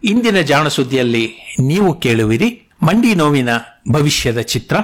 ಇಂದಿನ ಜಾಣ ಸುದ್ದಿಯಲ್ಲಿ ನೀವು ಕೇಳುವಿರಿ ಮಂಡಿ ನೋವಿನ ಭವಿಷ್ಯದ ಚಿತ್ರ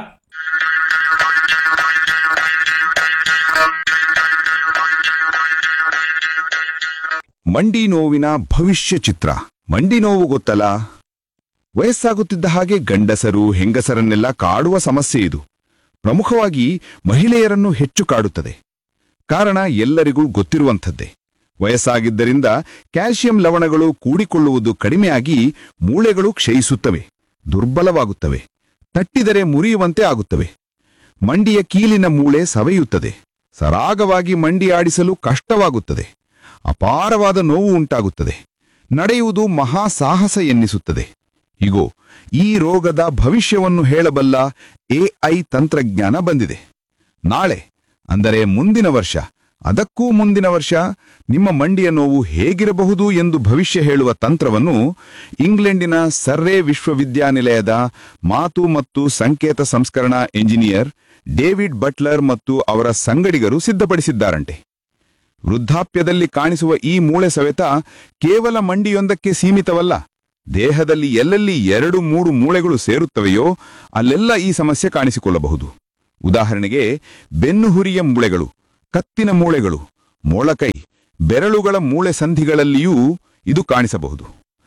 ಮಂಡಿ ನೋವಿನ ಭವಿಷ್ಯ ಚಿತ್ರ ಮಂಡಿ ನೋವು ಗೊತ್ತಲ್ಲ ವಯಸ್ಸಾಗುತ್ತಿದ್ದ ಹಾಗೆ ಗಂಡಸರು ಹೆಂಗಸರನ್ನೆಲ್ಲ ಕಾಡುವ ಸಮಸ್ಯೆ ಇದು ಪ್ರಮುಖವಾಗಿ ಮಹಿಳೆಯರನ್ನು ಹೆಚ್ಚು ಕಾಡುತ್ತದೆ ಕಾರಣ ಎಲ್ಲರಿಗೂ ಗೊತ್ತಿರುವಂಥದ್ದೇ ವಯಸ್ಸಾಗಿದ್ದರಿಂದ ಕ್ಯಾಲ್ಸಿಯಂ ಲವಣಗಳು ಕೂಡಿಕೊಳ್ಳುವುದು ಕಡಿಮೆಯಾಗಿ ಮೂಳೆಗಳು ಕ್ಷಯಿಸುತ್ತವೆ ದುರ್ಬಲವಾಗುತ್ತವೆ ತಟ್ಟಿದರೆ ಮುರಿಯುವಂತೆ ಆಗುತ್ತವೆ ಮಂಡಿಯ ಕೀಲಿನ ಮೂಳೆ ಸವೆಯುತ್ತದೆ ಸರಾಗವಾಗಿ ಮಂಡಿ ಆಡಿಸಲು ಕಷ್ಟವಾಗುತ್ತದೆ ಅಪಾರವಾದ ನೋವು ಉಂಟಾಗುತ್ತದೆ ನಡೆಯುವುದು ಮಹಾ ಸಾಹಸ ಎನ್ನಿಸುತ್ತದೆ ಹೀಗೋ ಈ ರೋಗದ ಭವಿಷ್ಯವನ್ನು ಹೇಳಬಲ್ಲ ಎಐ ತಂತ್ರಜ್ಞಾನ ಬಂದಿದೆ ನಾಳೆ ಅಂದರೆ ಮುಂದಿನ ವರ್ಷ ಅದಕ್ಕೂ ಮುಂದಿನ ವರ್ಷ ನಿಮ್ಮ ಮಂಡಿಯ ನೋವು ಹೇಗಿರಬಹುದು ಎಂದು ಭವಿಷ್ಯ ಹೇಳುವ ತಂತ್ರವನ್ನು ಇಂಗ್ಲೆಂಡಿನ ಸರ್ರೆ ವಿಶ್ವವಿದ್ಯಾನಿಲಯದ ಮಾತು ಮತ್ತು ಸಂಕೇತ ಸಂಸ್ಕರಣಾ ಎಂಜಿನಿಯರ್ ಡೇವಿಡ್ ಬಟ್ಲರ್ ಮತ್ತು ಅವರ ಸಂಗಡಿಗರು ಸಿದ್ಧಪಡಿಸಿದ್ದಾರಂತೆ ವೃದ್ಧಾಪ್ಯದಲ್ಲಿ ಕಾಣಿಸುವ ಈ ಮೂಳೆ ಸವೆತ ಕೇವಲ ಮಂಡಿಯೊಂದಕ್ಕೆ ಸೀಮಿತವಲ್ಲ ದೇಹದಲ್ಲಿ ಎಲ್ಲೆಲ್ಲಿ ಎರಡು ಮೂರು ಮೂಳೆಗಳು ಸೇರುತ್ತವೆಯೋ ಅಲ್ಲೆಲ್ಲ ಈ ಸಮಸ್ಯೆ ಕಾಣಿಸಿಕೊಳ್ಳಬಹುದು ಉದಾಹರಣೆಗೆ ಬೆನ್ನುಹುರಿಯ ಮೂಳೆಗಳು ಕತ್ತಿನ ಮೂಳೆಗಳು ಮೊಳಕೈ ಬೆರಳುಗಳ ಮೂಳೆ ಸಂಧಿಗಳಲ್ಲಿಯೂ ಇದು ಕಾಣಿಸಬಹುದು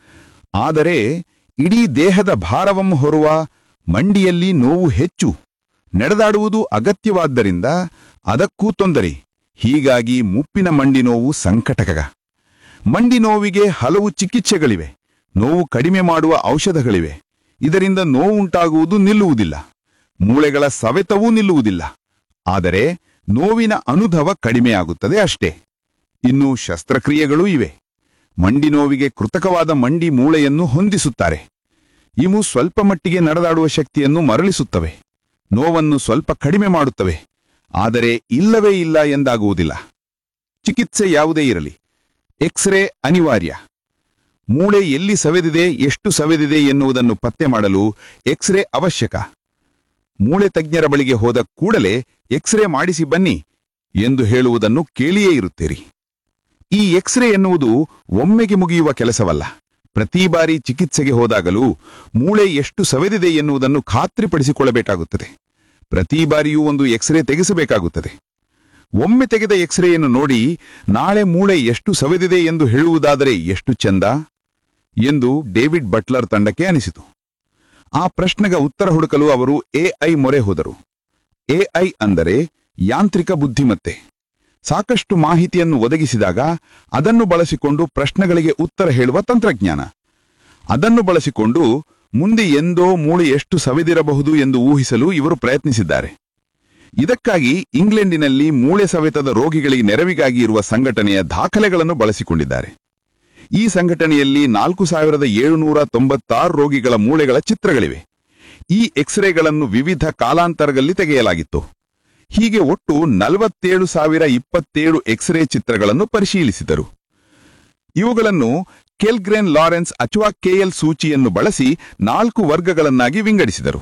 ಆದರೆ ಇಡೀ ದೇಹದ ಭಾರವನ್ನು ಹೊರುವ ಮಂಡಿಯಲ್ಲಿ ನೋವು ಹೆಚ್ಚು ನಡೆದಾಡುವುದು ಅಗತ್ಯವಾದ್ದರಿಂದ ಅದಕ್ಕೂ ತೊಂದರೆ ಹೀಗಾಗಿ ಮುಪ್ಪಿನ ಮಂಡಿ ನೋವು ಸಂಕಟಕಗ ಮಂಡಿ ನೋವಿಗೆ ಹಲವು ಚಿಕಿತ್ಸೆಗಳಿವೆ ನೋವು ಕಡಿಮೆ ಮಾಡುವ ಔಷಧಗಳಿವೆ ಇದರಿಂದ ನೋವುಂಟಾಗುವುದು ನಿಲ್ಲುವುದಿಲ್ಲ ಮೂಳೆಗಳ ಸವೆತವೂ ನಿಲ್ಲುವುದಿಲ್ಲ ಆದರೆ ನೋವಿನ ಅನುಭವ ಕಡಿಮೆಯಾಗುತ್ತದೆ ಅಷ್ಟೇ ಇನ್ನು ಶಸ್ತ್ರಕ್ರಿಯೆಗಳೂ ಇವೆ ಮಂಡಿ ನೋವಿಗೆ ಕೃತಕವಾದ ಮಂಡಿ ಮೂಳೆಯನ್ನು ಹೊಂದಿಸುತ್ತಾರೆ ಇವು ಸ್ವಲ್ಪ ಮಟ್ಟಿಗೆ ನಡೆದಾಡುವ ಶಕ್ತಿಯನ್ನು ಮರಳಿಸುತ್ತವೆ ನೋವನ್ನು ಸ್ವಲ್ಪ ಕಡಿಮೆ ಮಾಡುತ್ತವೆ ಆದರೆ ಇಲ್ಲವೇ ಇಲ್ಲ ಎಂದಾಗುವುದಿಲ್ಲ ಚಿಕಿತ್ಸೆ ಯಾವುದೇ ಇರಲಿ ಎಕ್ಸ್ರೇ ಅನಿವಾರ್ಯ ಮೂಳೆ ಎಲ್ಲಿ ಸವೆದಿದೆ ಎಷ್ಟು ಸವೆದಿದೆ ಎನ್ನುವುದನ್ನು ಪತ್ತೆ ಮಾಡಲು ಎಕ್ಸ್ರೇ ಅವಶ್ಯಕ ಮೂಳೆ ತಜ್ಞರ ಬಳಿಗೆ ಹೋದ ಕೂಡಲೇ ಎಕ್ಸ್ರೇ ಮಾಡಿಸಿ ಬನ್ನಿ ಎಂದು ಹೇಳುವುದನ್ನು ಕೇಳಿಯೇ ಇರುತ್ತೀರಿ ಈ ಎಕ್ಸ್ರೇ ಎನ್ನುವುದು ಒಮ್ಮೆಗೆ ಮುಗಿಯುವ ಕೆಲಸವಲ್ಲ ಪ್ರತಿ ಬಾರಿ ಚಿಕಿತ್ಸೆಗೆ ಹೋದಾಗಲೂ ಮೂಳೆ ಎಷ್ಟು ಸವೆದಿದೆ ಎನ್ನುವುದನ್ನು ಖಾತ್ರಿಪಡಿಸಿಕೊಳ್ಳಬೇಕಾಗುತ್ತದೆ ಪ್ರತಿ ಬಾರಿಯೂ ಒಂದು ಎಕ್ಸ್ರೇ ತೆಗೆಸಬೇಕಾಗುತ್ತದೆ ಒಮ್ಮೆ ತೆಗೆದ ಎಕ್ಸ್ರೇಯನ್ನು ನೋಡಿ ನಾಳೆ ಮೂಳೆ ಎಷ್ಟು ಸವೆದಿದೆ ಎಂದು ಹೇಳುವುದಾದರೆ ಎಷ್ಟು ಚೆಂದ ಎಂದು ಡೇವಿಡ್ ಬಟ್ಲರ್ ತಂಡಕ್ಕೆ ಅನಿಸಿತು ಆ ಪ್ರಶ್ನೆಗೆ ಉತ್ತರ ಹುಡುಕಲು ಅವರು ಎಐ ಮೊರೆ ಹೋದರು ಎಐ ಅಂದರೆ ಯಾಂತ್ರಿಕ ಬುದ್ಧಿಮತ್ತೆ ಸಾಕಷ್ಟು ಮಾಹಿತಿಯನ್ನು ಒದಗಿಸಿದಾಗ ಅದನ್ನು ಬಳಸಿಕೊಂಡು ಪ್ರಶ್ನೆಗಳಿಗೆ ಉತ್ತರ ಹೇಳುವ ತಂತ್ರಜ್ಞಾನ ಅದನ್ನು ಬಳಸಿಕೊಂಡು ಮುಂದೆ ಎಂದೋ ಮೂಳೆ ಎಷ್ಟು ಸವೆದಿರಬಹುದು ಎಂದು ಊಹಿಸಲು ಇವರು ಪ್ರಯತ್ನಿಸಿದ್ದಾರೆ ಇದಕ್ಕಾಗಿ ಇಂಗ್ಲೆಂಡಿನಲ್ಲಿ ಮೂಳೆ ಸವೆತದ ರೋಗಿಗಳಿಗೆ ನೆರವಿಗಾಗಿ ಇರುವ ಸಂಘಟನೆಯ ದಾಖಲೆಗಳನ್ನು ಬಳಸಿಕೊಂಡಿದ್ದಾರೆ ಈ ಸಂಘಟನೆಯಲ್ಲಿ ನಾಲ್ಕು ಸಾವಿರದ ಏಳುನೂರ ತೊಂಬತ್ತಾರು ರೋಗಿಗಳ ಮೂಳೆಗಳ ಚಿತ್ರಗಳಿವೆ ಈ ಎಕ್ಸ್ರೇಗಳನ್ನು ವಿವಿಧ ಕಾಲಾಂತರಗಳಲ್ಲಿ ತೆಗೆಯಲಾಗಿತ್ತು ಹೀಗೆ ಒಟ್ಟು ನಲವತ್ತೇಳು ಸಾವಿರ ಇಪ್ಪತ್ತೇಳು ಎಕ್ಸ್ರೇ ಚಿತ್ರಗಳನ್ನು ಪರಿಶೀಲಿಸಿದರು ಇವುಗಳನ್ನು ಕೆಲ್ಗ್ರೆನ್ ಲಾರೆನ್ಸ್ ಅಥವಾ ಕೆಎಲ್ ಸೂಚಿಯನ್ನು ಬಳಸಿ ನಾಲ್ಕು ವರ್ಗಗಳನ್ನಾಗಿ ವಿಂಗಡಿಸಿದರು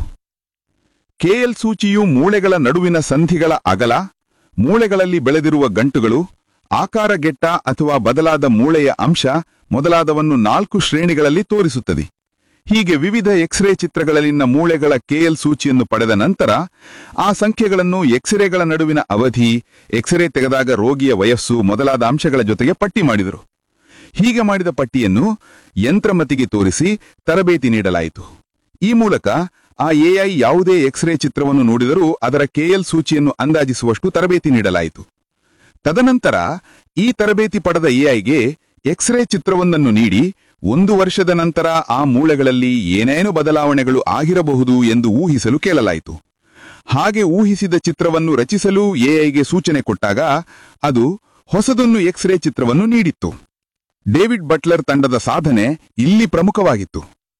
ಕೆಎಲ್ ಸೂಚಿಯು ಮೂಳೆಗಳ ನಡುವಿನ ಸಂಧಿಗಳ ಅಗಲ ಮೂಳೆಗಳಲ್ಲಿ ಬೆಳೆದಿರುವ ಗಂಟುಗಳು ಆಕಾರಗೆಟ್ಟ ಅಥವಾ ಬದಲಾದ ಮೂಳೆಯ ಅಂಶ ಮೊದಲಾದವನ್ನು ನಾಲ್ಕು ಶ್ರೇಣಿಗಳಲ್ಲಿ ತೋರಿಸುತ್ತದೆ ಹೀಗೆ ವಿವಿಧ ಎಕ್ಸ್ರೇ ಚಿತ್ರಗಳಲ್ಲಿನ ಮೂಳೆಗಳ ಕೆಎಲ್ ಸೂಚಿಯನ್ನು ಪಡೆದ ನಂತರ ಆ ಸಂಖ್ಯೆಗಳನ್ನು ಎಕ್ಸ್ರೇಗಳ ನಡುವಿನ ಅವಧಿ ಎಕ್ಸ್ರೇ ತೆಗೆದಾಗ ರೋಗಿಯ ವಯಸ್ಸು ಮೊದಲಾದ ಅಂಶಗಳ ಜೊತೆಗೆ ಪಟ್ಟಿ ಮಾಡಿದರು ಹೀಗೆ ಮಾಡಿದ ಪಟ್ಟಿಯನ್ನು ಯಂತ್ರಮತಿಗೆ ತೋರಿಸಿ ತರಬೇತಿ ನೀಡಲಾಯಿತು ಈ ಮೂಲಕ ಆ ಎಐ ಯಾವುದೇ ಎಕ್ಸ್ರೇ ಚಿತ್ರವನ್ನು ನೋಡಿದರೂ ಅದರ ಕೆಎಲ್ ಸೂಚಿಯನ್ನು ಅಂದಾಜಿಸುವಷ್ಟು ತರಬೇತಿ ನೀಡಲಾಯಿತು ತದನಂತರ ಈ ತರಬೇತಿ ಪಡೆದ ಎಐಗೆ ಎಕ್ಸ್ರೇ ಚಿತ್ರವೊಂದನ್ನು ನೀಡಿ ಒಂದು ವರ್ಷದ ನಂತರ ಆ ಮೂಳೆಗಳಲ್ಲಿ ಏನೇನು ಬದಲಾವಣೆಗಳು ಆಗಿರಬಹುದು ಎಂದು ಊಹಿಸಲು ಕೇಳಲಾಯಿತು ಹಾಗೆ ಊಹಿಸಿದ ಚಿತ್ರವನ್ನು ರಚಿಸಲು ಎಐಗೆ ಸೂಚನೆ ಕೊಟ್ಟಾಗ ಅದು ಹೊಸದೊಂದು ಎಕ್ಸ್ರೇ ಚಿತ್ರವನ್ನು ನೀಡಿತ್ತು ಡೇವಿಡ್ ಬಟ್ಲರ್ ತಂಡದ ಸಾಧನೆ ಇಲ್ಲಿ ಪ್ರಮುಖವಾಗಿತ್ತು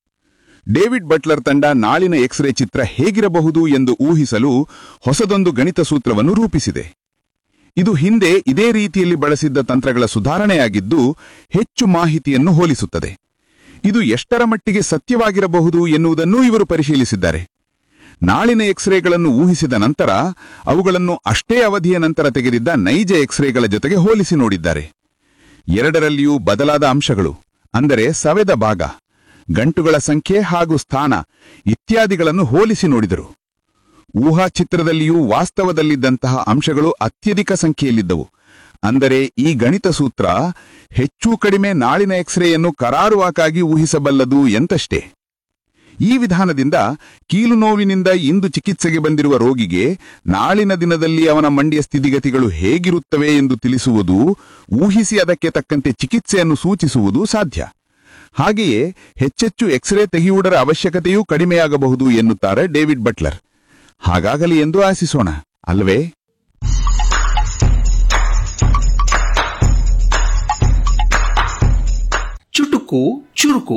ಡೇವಿಡ್ ಬಟ್ಲರ್ ತಂಡ ನಾಳಿನ ಎಕ್ಸ್ರೇ ಚಿತ್ರ ಹೇಗಿರಬಹುದು ಎಂದು ಊಹಿಸಲು ಹೊಸದೊಂದು ಗಣಿತ ಸೂತ್ರವನ್ನು ರೂಪಿಸಿದೆ ಇದು ಹಿಂದೆ ಇದೇ ರೀತಿಯಲ್ಲಿ ಬಳಸಿದ್ದ ತಂತ್ರಗಳ ಸುಧಾರಣೆಯಾಗಿದ್ದು ಹೆಚ್ಚು ಮಾಹಿತಿಯನ್ನು ಹೋಲಿಸುತ್ತದೆ ಇದು ಎಷ್ಟರ ಮಟ್ಟಿಗೆ ಸತ್ಯವಾಗಿರಬಹುದು ಎನ್ನುವುದನ್ನು ಇವರು ಪರಿಶೀಲಿಸಿದ್ದಾರೆ ನಾಳಿನ ಎಕ್ಸ್ರೇಗಳನ್ನು ಊಹಿಸಿದ ನಂತರ ಅವುಗಳನ್ನು ಅಷ್ಟೇ ಅವಧಿಯ ನಂತರ ತೆಗೆದಿದ್ದ ನೈಜ ಎಕ್ಸ್ರೇಗಳ ಜೊತೆಗೆ ಹೋಲಿಸಿ ನೋಡಿದ್ದಾರೆ ಎರಡರಲ್ಲಿಯೂ ಬದಲಾದ ಅಂಶಗಳು ಅಂದರೆ ಸವೆದ ಭಾಗ ಗಂಟುಗಳ ಸಂಖ್ಯೆ ಹಾಗೂ ಸ್ಥಾನ ಇತ್ಯಾದಿಗಳನ್ನು ಹೋಲಿಸಿ ನೋಡಿದರು ಊಹಾ ಚಿತ್ರದಲ್ಲಿಯೂ ವಾಸ್ತವದಲ್ಲಿದ್ದಂತಹ ಅಂಶಗಳು ಅತ್ಯಧಿಕ ಸಂಖ್ಯೆಯಲ್ಲಿದ್ದವು ಅಂದರೆ ಈ ಗಣಿತ ಸೂತ್ರ ಹೆಚ್ಚು ಕಡಿಮೆ ನಾಳಿನ ಎಕ್ಸ್ರೇಯನ್ನು ಕರಾರುವಾಕಾಗಿ ಊಹಿಸಬಲ್ಲದು ಎಂತಷ್ಟೇ ಈ ವಿಧಾನದಿಂದ ಕೀಲು ನೋವಿನಿಂದ ಇಂದು ಚಿಕಿತ್ಸೆಗೆ ಬಂದಿರುವ ರೋಗಿಗೆ ನಾಳಿನ ದಿನದಲ್ಲಿ ಅವನ ಮಂಡಿಯ ಸ್ಥಿತಿಗತಿಗಳು ಹೇಗಿರುತ್ತವೆ ಎಂದು ತಿಳಿಸುವುದು ಊಹಿಸಿ ಅದಕ್ಕೆ ತಕ್ಕಂತೆ ಚಿಕಿತ್ಸೆಯನ್ನು ಸೂಚಿಸುವುದು ಸಾಧ್ಯ ಹಾಗೆಯೇ ಹೆಚ್ಚೆಚ್ಚು ಎಕ್ಸ್ರೇ ತೆಗೆಯುವುದರ ಅವಶ್ಯಕತೆಯೂ ಕಡಿಮೆಯಾಗಬಹುದು ಎನ್ನುತ್ತಾರೆ ಡೇವಿಡ್ ಬಟ್ಲರ್ ಹಾಗಾಗಲಿ ಎಂದು ಆಶಿಸೋಣ ಅಲ್ವೇ ಚುಟುಕು ಚುರುಕು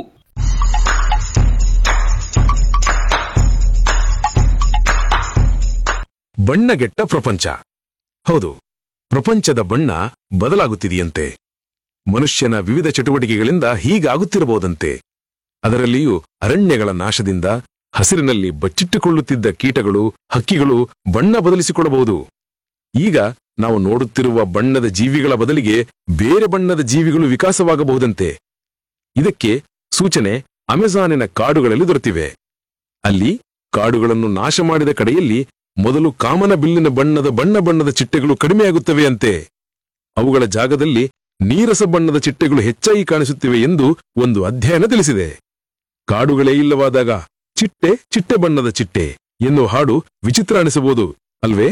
ಬಣ್ಣಗೆಟ್ಟ ಪ್ರಪಂಚ ಹೌದು ಪ್ರಪಂಚದ ಬಣ್ಣ ಬದಲಾಗುತ್ತಿದೆಯಂತೆ ಮನುಷ್ಯನ ವಿವಿಧ ಚಟುವಟಿಕೆಗಳಿಂದ ಹೀಗಾಗುತ್ತಿರಬಹುದಂತೆ ಅದರಲ್ಲಿಯೂ ಅರಣ್ಯಗಳ ನಾಶದಿಂದ ಹಸಿರಿನಲ್ಲಿ ಬಚ್ಚಿಟ್ಟುಕೊಳ್ಳುತ್ತಿದ್ದ ಕೀಟಗಳು ಹಕ್ಕಿಗಳು ಬಣ್ಣ ಬದಲಿಸಿಕೊಳ್ಳಬಹುದು ಈಗ ನಾವು ನೋಡುತ್ತಿರುವ ಬಣ್ಣದ ಜೀವಿಗಳ ಬದಲಿಗೆ ಬೇರೆ ಬಣ್ಣದ ಜೀವಿಗಳು ವಿಕಾಸವಾಗಬಹುದಂತೆ ಇದಕ್ಕೆ ಸೂಚನೆ ಅಮೆಜಾನಿನ ಕಾಡುಗಳಲ್ಲಿ ದೊರೆತಿವೆ ಅಲ್ಲಿ ಕಾಡುಗಳನ್ನು ನಾಶ ಮಾಡಿದ ಕಡೆಯಲ್ಲಿ ಮೊದಲು ಕಾಮನ ಬಿಲ್ಲಿನ ಬಣ್ಣದ ಬಣ್ಣ ಬಣ್ಣದ ಚಿಟ್ಟೆಗಳು ಕಡಿಮೆಯಾಗುತ್ತವೆ ಅಂತೆ ಅವುಗಳ ಜಾಗದಲ್ಲಿ ನೀರಸ ಬಣ್ಣದ ಚಿಟ್ಟೆಗಳು ಹೆಚ್ಚಾಗಿ ಕಾಣಿಸುತ್ತಿವೆ ಎಂದು ಒಂದು ಅಧ್ಯಯನ ತಿಳಿಸಿದೆ ಕಾಡುಗಳೇ ಇಲ್ಲವಾದಾಗ ಚಿಟ್ಟೆ ಚಿಟ್ಟೆ ಬಣ್ಣದ ಚಿಟ್ಟೆ ಎನ್ನುವ ಹಾಡು ವಿಚಿತ್ರ ಅನಿಸಬಹುದು ಅಲ್ವೇ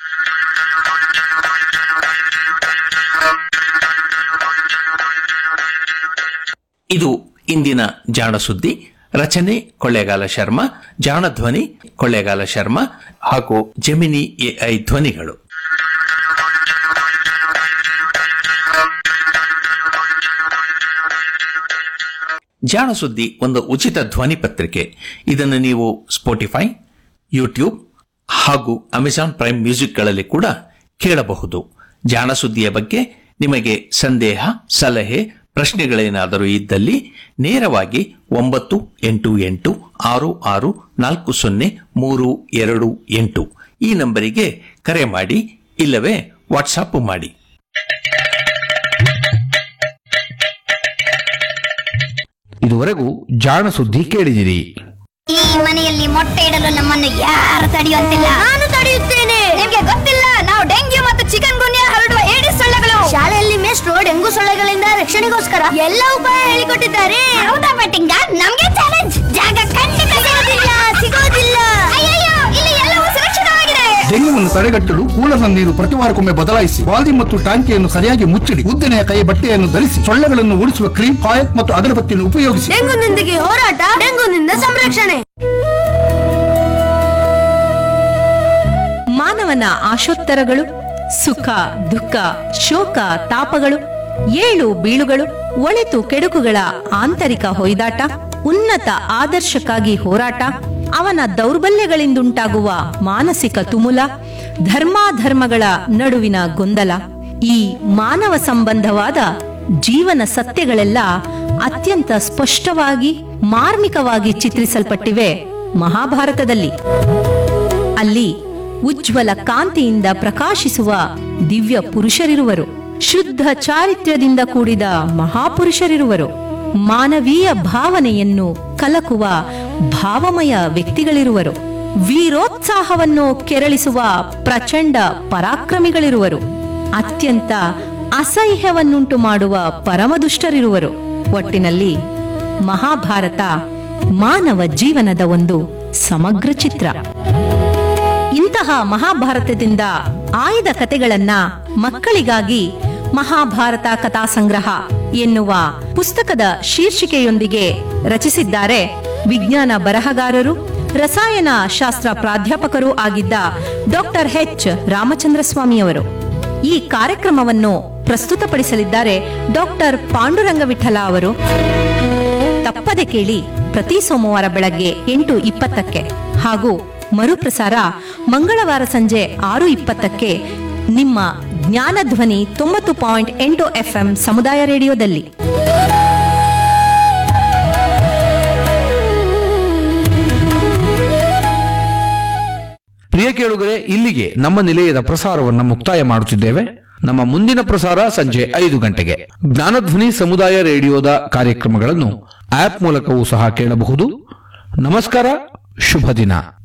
ಇದು ಇಂದಿನ ಜಾಣ ಸುದ್ದಿ ರಚನೆ ಕೊಳ್ಳೇಗಾಲ ಶರ್ಮಾ ಜಾಣ ಧ್ವನಿ ಕೊಳ್ಳೇಗಾಲ ಶರ್ಮಾ ಹಾಗೂ ಜೆಮಿನಿ ಎಐ ಧ್ವನಿಗಳು ಜಾಣ ಸುದ್ದಿ ಒಂದು ಉಚಿತ ಧ್ವನಿ ಪತ್ರಿಕೆ ಇದನ್ನು ನೀವು ಸ್ಪೋಟಿಫೈ ಯೂಟ್ಯೂಬ್ ಹಾಗೂ ಅಮೆಜಾನ್ ಪ್ರೈಮ್ ಮ್ಯೂಸಿಕ್ಗಳಲ್ಲಿ ಕೂಡ ಕೇಳಬಹುದು ಜಾಣ ಸುದ್ದಿಯ ಬಗ್ಗೆ ನಿಮಗೆ ಸಂದೇಹ ಸಲಹೆ ಪ್ರಶ್ನೆಗಳೇನಾದರೂ ಇದ್ದಲ್ಲಿ ನೇರವಾಗಿ ಒಂಬತ್ತು ಎಂಟು ಎಂಟು ಆರು ಆರು ನಾಲ್ಕು ಸೊನ್ನೆ ಮೂರು ಎರಡು ಎಂಟು ಈ ನಂಬರಿಗೆ ಕರೆ ಮಾಡಿ ಇಲ್ಲವೇ ವಾಟ್ಸಾಪ್ ಮಾಡಿ ಇದುವರೆಗೂ ಜಾಣ ಸುದ್ದಿ ಕೇಳಿದಿರಿ ಈ ಮನೆಯಲ್ಲಿ ಮೊಟ್ಟೆ ಇಡಲು ನಮ್ಮನ್ನು ಯಾರು ತಡೆಯುವಂತಿಲ್ಲ ನಾನು ತಡೆಯುತ್ತೇನೆ ನಿಮ್ಗೆ ಗೊತ್ತಿಲ್ಲ ನಾವು ಡೆಂಗ್ಯೂ ಮತ್ತು ಚಿಕನ್ ಗುನ್ಯಾ ಹರಡುವ ಏಡಿಸ್ ಸೊಳ್ಳೆಗಳು ಶಾಲೆಯಲ್ಲಿ ಮೇಷ್ಟ್ರು ಡೆಂಗು ಸೊಳ್ಳೆಗಳಿಂದ ರಕ್ಷಣೆಗೋಸ್ಕರ ಎಲ್ಲ ಉಪಾಯ ಹೇಳಿಕೊಟ್ಟಿದ್ದಾರೆ ಹೌದಾ ಬೆಟ್ಟಿಂಗ ನಮ್ಗೆ ಚಾಲೆಂಜ್ ಜಾಗ ಖಂಡಿತ ಸಿಗೋದಿಲ್ಲ ಸಿಗೋದಿಲ್ಲ ಅಯ್ಯಯ್ಯೋ ಇಲ್ಲಿ ಎಲ್ಲವೂ ಸುರಕ್ಷಿತವಾಗಿದೆ ಡೆಂಗುವನ್ನು ತಡೆಗಟ್ಟಲು ಕೂಲದ ನೀರು ಪ್ರತಿ ವಾರಕ್ಕೊಮ್ಮೆ ಬದಲಾಯಿಸಿ ಬಾಲ್ದಿ ಮತ್ತು ಟಾಂಕಿಯನ್ನು ಸರಿಯಾಗಿ ಮುಚ್ಚಿಡಿ ಉದ್ದನೆಯ ಕೈ ಬಟ್ಟೆಯನ್ನು ಧರಿಸಿ ಸೊಳ್ಳೆಗಳನ್ನು ಓಡಿಸುವ ಕ್ರೀಮ್ ಕಾಯಕ್ ಮತ್ತು ಅಗರಬತ್ತಿಯನ್ನು ಉಪಯೋಗಿಸಿ ಡೆಂಗುನೊಂದಿಗೆ ಹೋರಾಟ ಡೆಂಗುನಿಂದ ಸಂರಕ್ಷಣೆ ಮಾನವನ ಆಶೋತ್ತರಗಳು ಸುಖ ದುಃಖ ಶೋಕ ತಾಪಗಳು ಏಳು ಬೀಳುಗಳು ಒಳಿತು ಕೆಡುಕುಗಳ ಆಂತರಿಕ ಹೊಯ್ದಾಟ ಉನ್ನತ ಆದರ್ಶಕ್ಕಾಗಿ ಹೋರಾಟ ಅವನ ದೌರ್ಬಲ್ಯಗಳಿಂದುಂಟಾಗುವ ಮಾನಸಿಕ ತುಮುಲ ಧರ್ಮಾಧರ್ಮಗಳ ನಡುವಿನ ಗೊಂದಲ ಈ ಮಾನವ ಸಂಬಂಧವಾದ ಜೀವನ ಸತ್ಯಗಳೆಲ್ಲ ಅತ್ಯಂತ ಸ್ಪಷ್ಟವಾಗಿ ಮಾರ್ಮಿಕವಾಗಿ ಚಿತ್ರಿಸಲ್ಪಟ್ಟಿವೆ ಮಹಾಭಾರತದಲ್ಲಿ ಅಲ್ಲಿ ಉಜ್ವಲ ಕಾಂತಿಯಿಂದ ಪ್ರಕಾಶಿಸುವ ದಿವ್ಯ ಪುರುಷರಿರುವರು ಶುದ್ಧ ಚಾರಿತ್ರ್ಯದಿಂದ ಕೂಡಿದ ಮಹಾಪುರುಷರಿರುವರು ಮಾನವೀಯ ಭಾವನೆಯನ್ನು ಕಲಕುವ ಭಾವಮಯ ವ್ಯಕ್ತಿಗಳಿರುವರು ವೀರೋತ್ಸಾಹವನ್ನು ಕೆರಳಿಸುವ ಪ್ರಚಂಡ ಪರಾಕ್ರಮಿಗಳಿರುವರು ಅತ್ಯಂತ ಅಸಹ್ಯವನ್ನುಂಟು ಮಾಡುವ ಪರಮದುಷ್ಟರಿರುವರು ಒಟ್ಟಿನಲ್ಲಿ ಮಹಾಭಾರತ ಮಾನವ ಜೀವನದ ಒಂದು ಸಮಗ್ರ ಚಿತ್ರ ಇಂತಹ ಮಹಾಭಾರತದಿಂದ ಆಯ್ದ ಕತೆಗಳನ್ನ ಮಕ್ಕಳಿಗಾಗಿ ಮಹಾಭಾರತ ಕಥಾ ಸಂಗ್ರಹ ಎನ್ನುವ ಪುಸ್ತಕದ ಶೀರ್ಷಿಕೆಯೊಂದಿಗೆ ರಚಿಸಿದ್ದಾರೆ ವಿಜ್ಞಾನ ಬರಹಗಾರರು ರಸಾಯನ ಶಾಸ್ತ್ರ ಪ್ರಾಧ್ಯಾಪಕರೂ ಆಗಿದ್ದ ಡಾಕ್ಟರ್ ಎಚ್ ರಾಮಚಂದ್ರ ಸ್ವಾಮಿಯವರು ಈ ಕಾರ್ಯಕ್ರಮವನ್ನು ಪ್ರಸ್ತುತಪಡಿಸಲಿದ್ದಾರೆ ಡಾಕ್ಟರ್ ಪಾಂಡುರಂಗ ವಿಠಲ ಅವರು ತಪ್ಪದೆ ಕೇಳಿ ಪ್ರತಿ ಸೋಮವಾರ ಬೆಳಗ್ಗೆ ಎಂಟು ಇಪ್ಪತ್ತಕ್ಕೆ ಹಾಗೂ ಮರುಪ್ರಸಾರ ಮಂಗಳವಾರ ಸಂಜೆ ಆರು ಇಪ್ಪತ್ತಕ್ಕೆ ನಿಮ್ಮ ಜ್ಞಾನಧ್ವನಿ ತೊಂಬತ್ತು ಪಾಯಿಂಟ್ ಎಂಟು ಎಫ್ಎಂ ಸಮುದಾಯ ರೇಡಿಯೋದಲ್ಲಿ ಪ್ರಿಯ ಕೇಳುಗರೆ ಇಲ್ಲಿಗೆ ನಮ್ಮ ನಿಲಯದ ಪ್ರಸಾರವನ್ನು ಮುಕ್ತಾಯ ಮಾಡುತ್ತಿದ್ದೇವೆ ನಮ್ಮ ಮುಂದಿನ ಪ್ರಸಾರ ಸಂಜೆ ಐದು ಗಂಟೆಗೆ ಜ್ಞಾನಧ್ವನಿ ಸಮುದಾಯ ರೇಡಿಯೋದ ಕಾರ್ಯಕ್ರಮಗಳನ್ನು ಆಪ್ ಮೂಲಕವೂ ಸಹ ಕೇಳಬಹುದು ನಮಸ್ಕಾರ ಶುಭ ದಿನ